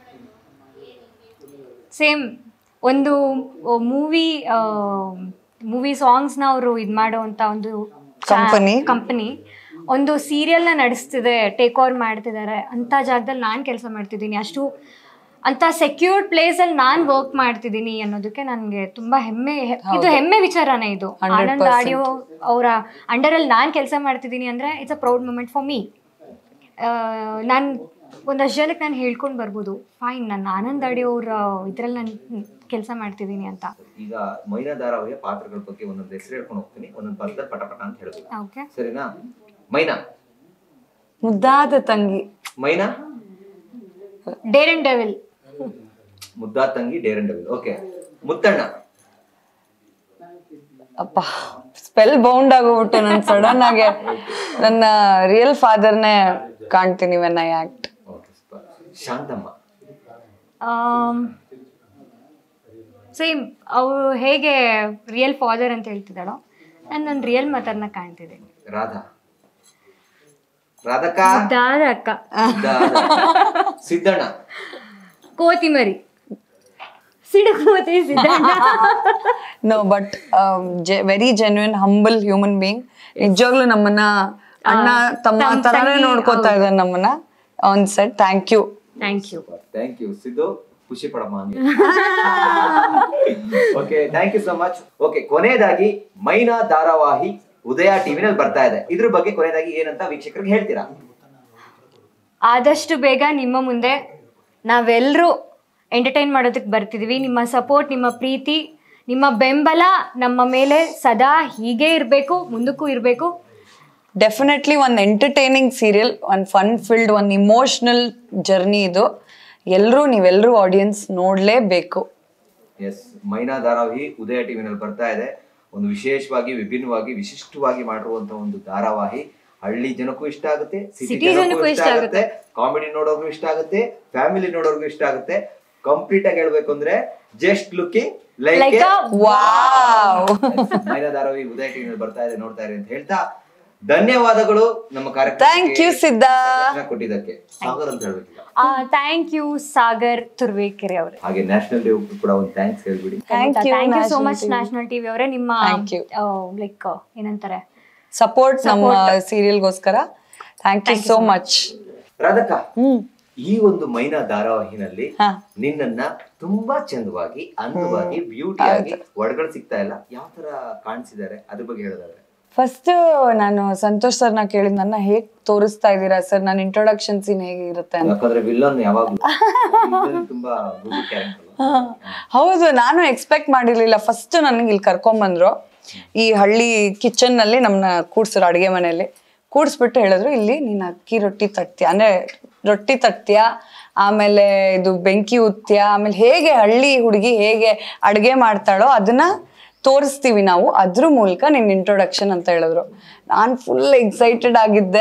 ಸೇಮ್ ಒಂದು ಮೂವಿ ಮೂವಿ ಸಾಂಗ್ಸ್ನ ಅವರು ಇದು ಮಾಡುವಂತ ಒಂದು Company. ಕಂಪನಿ ಒಂದು ಸೀರಿಯಲ್ನ ನಡೆಸ್ತಿದೆ ಟೇಕ್ ಓವರ್ ಮಾಡ್ತಿದ್ದಾರೆ ಅಂತ ಜಾಗದಲ್ಲಿ ನಾನು ಕೆಲಸ ಮಾಡ್ತಿದ್ದೀನಿ ಅಷ್ಟು ಅಂತ ಸೆಕ್ಯೂರ್ಡ್ ಪ್ಲೇಸ್ ಅಲ್ಲಿ ನಾನು ವರ್ಕ್ ಮಾಡ್ತಿದ್ದೀನಿ ಅನ್ನೋದಕ್ಕೆ ನನಗೆ ತುಂಬಾ ಹೆಮ್ಮೆ ಇದು ಹೆಮ್ಮೆ ವಿಚಾರನೇ ಇದು ಆನಂದ್ ಆಡಿಯೋ ಅವರ ಅಂಡರಲ್ಲಿ ನಾನು ಕೆಲಸ ಮಾಡ್ತಿದ್ದೀನಿ ಅಂದ್ರೆ it's a proud moment for me ನಾನು ಒಂದಷ್ಟು ಜನಕ್ಕೆ ನಾನು ಹೇಳ್ಕೊಂಡು ಬರ್ಬೋದು ಫೈನ್ ನಾನು ಆನಂದ್ ಆಡಿಯೋ ಅವ್ರ ಇದ್ರಲ್ಲಿ ನಾನು ಕೆಲಸ ಮಾಡ್ತಿದ್ದೀನಿ ಅಂತ ಈಗ ಮೈನಾ ಧಾರಾವಾಹಿಯ ಪಾತ್ರಗಳ ಬಗ್ಗೆ ಒಂದೊಂದು ಹೆಸರು ಹೇಳ್ಕೊಂಡು ಹೋಗ್ತೀನಿ ಒಂದೊಂದು ಪದದಲ್ಲಿ ಪಟ ಪಟ ಅಂತ ಹೇಳ್ಬೇಕು ಓಕೆ ಸರಿನಾ ಮೈನಾ ಮುದ್ದಾದ ತಂಗಿ ಮೈನಾ ಡೇರ್ ಅಂಡ್ ಡೆವಿಲ್ ಮುದ್ದಾ ತಂಗಿ dare and devil okay Muttanna ಅಪ್ಪ ಸ್ಪೆಲ್ ಬೌಂಡ್ ಆಗೋಗ್ಬಿಟ್ಟು ನಾನು ಸಡನ್ ಆಗಿ ನನ್ನ ರಿಯಲ್ ಫಾದರ್ನೇ ಕಾಣ್ತೀನಿ when I act okay super Shantamma same ಅವರು ಹೇಗೆ ರಿಯಲ್ ಫಾದರ್ ಅಂತ ಹೇಳ್ತಿದ್ದಾಳೋ ನಾನು ನನ್ನ ರಿಯಲ್ ಮದರ್ನ ಕಾಣ್ತಿದ್ದೀನಿ ರಾಧಾ ರಾಧಕ್ಕ ದಾದ ಅಕ್ಕ ಸಿದ್ದಣ್ಣ ಕೋತಿ ಮರಿ ಸಿಡುಕೋತಿ Siddanna no but very genuine humble human being ನಿಜವಾಗ್ಲೂ ನಮ್ಮನ್ನ ಅಣ್ಣ ತಮ್ಮ ತಮ್ಮ ತರಾನೇ ತಂಗಿ, ನೋಡ್ಕೋತಾ ಇದ್ದಾರೆ ನಮ್ಮನ್ನ on set thank you thank you thank you Siddu ಖುಷಿ ಪಡಮ್ಮ okay thank you so much okay ಕೊನೆಯದಾಗಿ ಮೈನಾ ಧಾರಾವಾಹಿ ಉದಯ ಟಿವಿನಲ್ಲಿ ಬರ್ತಾ ಇದೆ ಇದ್ರ ಬಗ್ಗೆ ಕೊನೆಯದಾಗಿ ಏನಂತ ವೀಕ್ಷಕರಿಗೆ ಹೇಳ್ತೀರಾ ಆದಷ್ಟು ಬೇಗ ನಿಮ್ಮ ಮುಂದೆ ನಾವೆಲ್ಲರೂ ಎಂಟರ್ಟೈನ್ ಮಾಡೋದಕ್ಕೆ ಬರ್ತಿದ್ವಿ ನಿಮ್ಮ ಸಪೋರ್ಟ್ ನಿಮ್ಮ ಪ್ರೀತಿ ನಿಮ್ಮ ಬೆಂಬಲ ನಮ್ಮ ಮೇಲೆ ಸದಾ ಹೀಗೆ ಇರಬೇಕು ಮುಂದಕ್ಕೂ ಇರಬೇಕು ಡೆಫಿನೆಟ್ಲಿ ಒಂದು ಎಂಟರ್ಟೈನಿಂಗ್ ಸೀರಿಯಲ್ ಒಂದು ಫನ್ ಫಿಲ್ಡ್ ಒಂದು ಇಮೋಷ್ನಲ್ ಜರ್ನಿ ಇದು ಎಲ್ಲರೂ ನೀವೆಲ್ಲರೂ ಆಡಿಯನ್ಸ್ ನೋಡಲೇಬೇಕು ಎಸ್ ಮೈನಾ ಧಾರಾವಾಹಿ ಉದಯ ಟಿವಿನಲ್ಲಿ ಬರ್ತಾ ಇದೆ ಒಂದು ವಿಶೇಷವಾಗಿ ವಿಭಿನ್ನವಾಗಿ ವಿಶಿಷ್ಟವಾಗಿ ಮಾಡಿರುವಂತ ಒಂದು ಧಾರಾವಾಹಿ ಹಳ್ಳಿ ಜನಕ್ಕೂ ಇಷ್ಟ ಆಗುತ್ತೆ ಸಿಟಿ City ಜನಕ್ಕೂ ಇಷ್ಟ ಇಷ್ಟ ಆಗುತ್ತೆ ಕಾಮಿಡಿ ನೋಡೋರ್ಗೂ ಇಷ್ಟ ಆಗುತ್ತೆ ಫ್ಯಾಮಿಲಿ ನೋಡೋರ್ಗೂ ಇಷ್ಟ ಆಗುತ್ತೆ ಕಂಪ್ಲೀಟ್ ಆಗಿ ಹೇಳ್ಬೇಕು ಅಂದ್ರೆ just looking like Like a wow Maina ಧಾರಾವಾಹಿ ಉದಯ ಟಿವಿನಲ್ಲಿ ಬರ್ತಾ ಇದೆ ನೋಡ್ತಾ ಇರಿ ಅಂತ ಹೇಳ್ತಾ ಧನ್ಯವಾದಗಳು ನಮ್ಮ Thank you, ಸಿದ್ಧಾ. ಕಾರ್ಯಕ್ರಮ ಕೊಟ್ಟಿದ್ದಕ್ಕೆ ಸಾಗರ್ ಅಂತ ಹೇಳ್ಬೇಕಿಲ್ಲ ಥ್ಯಾಂಕ್ ಯು ಸಾಗರ್ ತುರ್ವೇಕೆರೆ ಅವರೇ ಹಾಗೆ ನ್ಯಾಷನಲ್ ಡೇ ಕೂಡ ಒಂದು ಥ್ಯಾಂಕ್ಸ್ ಹೇಳ್ಬಿಡಿ Thank you, thank you so National much TV. National TV ಅವರೇ ನಿಮ್ಮ Thank you. ಲೈಕ್ ಏನಂತಾರೆ ಸಪೋರ್ಟ್ ನಮ್ಮ ಸೀರಿಯಲ್ಗೋಸ್ಕರ thank you so much Radhakka hmm ಈ ಒಂದು ಮೈನಾ ಧಾರಾವಾಹಿನಲ್ಲಿ ಹಾ. ನಿನ್ನನ್ನ ತುಂಬಾ ಚಂದವಾಗಿ ಅಂದವಾಗಿ ಬ್ಯೂಟಿ ಆಗಿ ಒಡಗಳು ಸಿಗ್ತಾ ಇಲ್ಲ ಯಾವ ತರ ಕಾಣಿಸಿದ್ದಾರೆ ಅದ್ರ ಬಗ್ಗೆ ಹೇಳೋದಾದ್ರೆ ಫಸ್ಟ್ ನಾನು ಸಂತೋಷ್ ಸರ್ನ ಕೇಳಿದ್ ನನ್ನ ಹೇಗ್ ತೋರಿಸ್ತಾ ಇದ್ದೀರಾ ಸರ್ ನನ್ನ ಇಂಟ್ರೊಡಕ್ಷನ್ ಸೀನ್ ಹೇಗಿರುತ್ತೆ ಅಂತ ಯಾಕಂದ್ರೆ ವಿಲ್ಲನ್ ಯಾವಾಗ್ಲೂ ವಿಲ್ಲನ್ ತುಂಬಾ ಗುಡ್ ಕ್ಯಾರೆಕ್ಟರ್ ಹೌದು ನಾನು ಎಕ್ಸ್ಪೆಕ್ಟ್ ಮಾಡಿರ್ಲಿಲ್ಲ ಫಸ್ಟ್ ನನಗೆ ಇಲ್ಲಿ ಕರ್ಕೊಂಬಂದ್ರು ಈ ಹಳ್ಳಿ ಕಿಚನ್ ನಲ್ಲಿ ನಮ್ಮನ್ನ ಕೂಡ್ಸಿದ್ರು ಅಡುಗೆ ಮನೆಯಲ್ಲಿ ಕೂಡಿಸ್ಬಿಟ್ಟು ಹೇಳಿದ್ರು ಇಲ್ಲಿ ನೀನು ಅಕ್ಕಿ ರೊಟ್ಟಿ ತಟ್ತೀಯ ಅಂದ್ರೆ ರೊಟ್ಟಿ ತಟ್ತೀಯ ಆಮೇಲೆ ಇದು ಬೆಂಕಿ ಉತ್ತ್ಯ ಆಮೇಲೆ ಹೇಗೆ ಹಳ್ಳಿ ಹುಡುಗಿ ಹೇಗೆ ಅಡುಗೆ ಮಾಡ್ತಾಳೋ ಅದನ್ನ ತೋರಿಸ್ತೀವಿ ನಾವು ಅದ್ರ ಮೂಲಕ ನಿನ್ನ ಇಂಟ್ರೊಡಕ್ಷನ್ ಅಂತ ಹೇಳಿದ್ರು ನಾನು ಫುಲ್ ಎಕ್ಸೈಟೆಡ್ ಆಗಿದ್ದೆ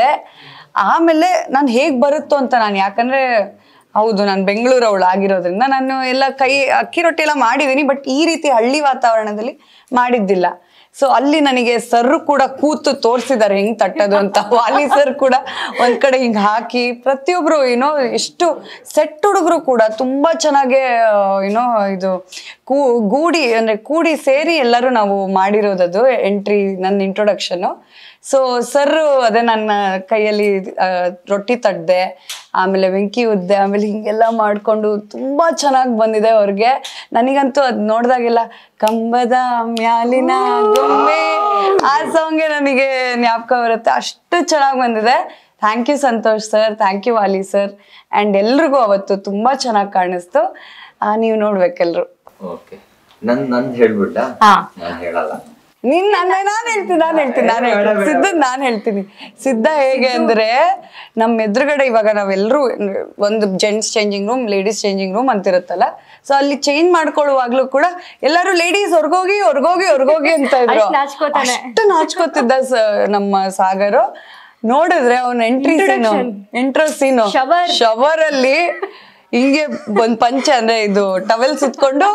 ಆಮೇಲೆ ನಾನು ಹೇಗೆ ಬರುತ್ತೋ ಅಂತ ನಾನು ಯಾಕಂದ್ರೆ ಹೌದು ನಾನು ಬೆಂಗಳೂರು ಅವಳು ಆಗಿರೋದ್ರಿಂದ ನಾನು ಎಲ್ಲ ಕೈ ಅಕ್ಕಿ ರೊಟ್ಟಿ ಎಲ್ಲ ಮಾಡಿದ್ದೀನಿ ಬಟ್ ಈ ರೀತಿ ಹಳ್ಳಿ ವಾತಾವರಣದಲ್ಲಿ ಮಾಡಿದ್ದಿಲ್ಲ ಸೊ ಅಲ್ಲಿ ನನಗೆ ಸರ್ ಕೂಡ ಕೂತು ತೋರಿಸಿದ್ದಾರೆ ಹೆಂಗ್ ತಟ್ಟೋದು ಅಂತ ವಾಲಿ ಸರ್ ಕೂಡ ಒಂದ್ ಕಡೆ ಹಿಂಗ್ ಹಾಕಿ ಪ್ರತಿಯೊಬ್ರು ಏನೋ ಎಷ್ಟು ಸೆಟ್ ಹುಡುಗರು ಕೂಡ ತುಂಬಾ ಚೆನ್ನಾಗಿ ಏನೋ ಇದು ಕೂ ಗೂಡಿ ಅಂದ್ರೆ ಕೂಡಿ ಸೇರಿ ಎಲ್ಲರೂ ನಾವು ಮಾಡಿರೋದದು ಎಂಟ್ರಿ ನನ್ನ ಇಂಟ್ರೊಡಕ್ಷನ್ ಸೊ ಸರ್ ಅದೇ ನನ್ನ ಕೈಯಲ್ಲಿ ಆ, ರೊಟ್ಟಿ ತಟ್ಟದೆ ಆಮೇಲೆ ಬೆಂಕಿ ಉದ್ದೆ ಆಮೇಲೆ ಹಿಂಗೆಲ್ಲ ಮಾಡ್ಕೊಂಡು ತುಂಬಾ ಚೆನ್ನಾಗಿ ಬಂದಿದೆ ಅವ್ರಿಗೆ ನನಗಂತೂ ಅದ್ ನೋಡ್ದಾಗೆಲ್ಲ ಕಂಬದ ಮ್ಯಾಲಿನ ಗೊಂಬೆ ಆ ಸಾಂಗ್ಗೆ ನನಗೆ ಜ್ಞಾಪಕ ಬರುತ್ತೆ ಅಷ್ಟು ಚೆನ್ನಾಗಿ ಬಂದಿದೆ thank you Santosh sir thank you Vali sir and ಎಲ್ರಿಗೂ ಅವತ್ತು ತುಂಬಾ ಚೆನ್ನಾಗಿ ಕಾಣಿಸ್ತು ಆ, ನೀವು ನೋಡ್ಬೇಕೆಲ್ರು ಓಕೆ ನನ್ ನಂದ್ ಹೇಳ್ಬಿಟ್ಟ ಹಾ. ನಾನ್ ಹೇಳಲ್ಲ ನಿನ್ ನಾನು ಹೇಳ್ತೀನಿ ನಾನು ಹೇಳ್ತೀನಿ ನಾನು ಬೇಡ, ಹೇಳ್ತೀನಿ ಬೇಡ. ಸಿದ್ಧ ನಾನು ಹೇಳ್ತೀನಿ ಸಿದ್ಧ ಹೇಗೆ ಅಂದ್ರೆ ನಮ್ಮ ಎದುರುಗಡೆ ಇವಾಗ ನಾವೆಲ್ಲರೂ ಒಂದು gents changing room ladies changing room ಅಂತಿರುತ್ತಲ್ಲ ಸೊ ಅಲ್ಲಿ ಚೇಂಜ್ ಮಾಡ್ಕೊಳ್ಳುವಾಗ್ಲೂ ಕೂಡ ಎಲ್ಲರೂ ಲೇಡೀಸ್ ಹೊರ್ಗೋಗಿ ಹೊರ್ಗೋಗಿ ಹೊರ್ಗೋಗಿ ಅಂತ ಇದ್ರು ಅಷ್ಟ್ ನಾಚ್ಕೋತಾನೆ. ಅಷ್ಟು ನಾಚ್ಕೋತಿದ್ದ ಸ- ನಮ್ಮ ಸಾಗರು ನೋಡಿದ್ರೆ ಅವ್ನ entry scene entry scene Shower. Shower ಅಲ್ಲಿ ಹಿಂಗೆ ಒಂದ್ ಪಂಚೆ ಅಂದ್ರೆ ಇದು ಟವೆಲ್ ಸುತ್ಕೊಂಡು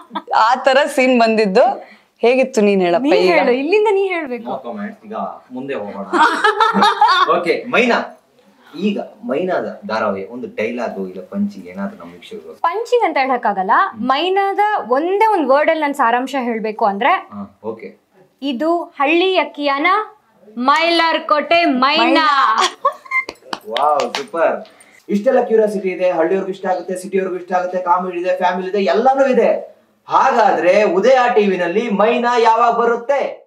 ಆ ತರ ಸೀನ್ ಬಂದಿದ್ದು ಹೇಗಿತ್ತು ನೀನ್ ಹೇಳಪ್ಪ ನೀ ಈಗ ಹೇಳು ಇಲ್ಲಿಂದ ನೀ ಹೇಳ್ಬೇಕು ನೋ ಕಮೆಂಟ್ಸ್ ಈಗ ಮುಂದೆ ಹೋಗೋಣ ಓಕೆ ಮೈನಾ ಈಗ ಮೈನಾದ ಧಾರಾವಾಹಿ ಒಂದು ಡೈಲಾಗು ಇಲ್ಲ ಪಂಚಿ ಏನಾದ್ರು ನಮ್ಮ ವೀಕ್ಷಕರು ಪಂಚಿಂಗ್ ಅಂತ ಹೇಳಕ್ಕಾಗಲ್ಲ ಮೈನಾದ ಒಂದೇ ಒಂದು ವರ್ಡ್ ಅಲ್ಲಿ ನಾನು ಸಾರಾಂಶ ಹೇಳ್ಬೇಕು ಅಂದ್ರೆ ಹಾ ಓಕೆ ಇದು ಹಳ್ಳಿ ಅಕ್ಕಿಯನ ಮೈಲಾರ್ ಕೋಟೆ ಮೈನಾ ವಾವ್ ಸೂಪರ್ ಇಷ್ಟೆಲ್ಲ ಕ್ಯೂರಿಯಾಸಿಟಿ ಇದೆ ಹಳ್ಳಿಯವ್ರಿಗೂ ಇಷ್ಟ ಆಗುತ್ತೆ ಸಿಟಿಯವ್ರಿಗೂ ಇಷ್ಟ ಆಗುತ್ತೆ ಕಾಮಿಡಿ ಇದೆ ಫ್ಯಾಮಿಲಿ ಇದೆ ಎಲ್ಲಾನು ಇದೆ ಹಾಗಾದ್ರೆ ಉದಯ ಟಿವಿನಲ್ಲಿ ಮೈನಾ ಯಾವಾಗ ಬರುತ್ತೆ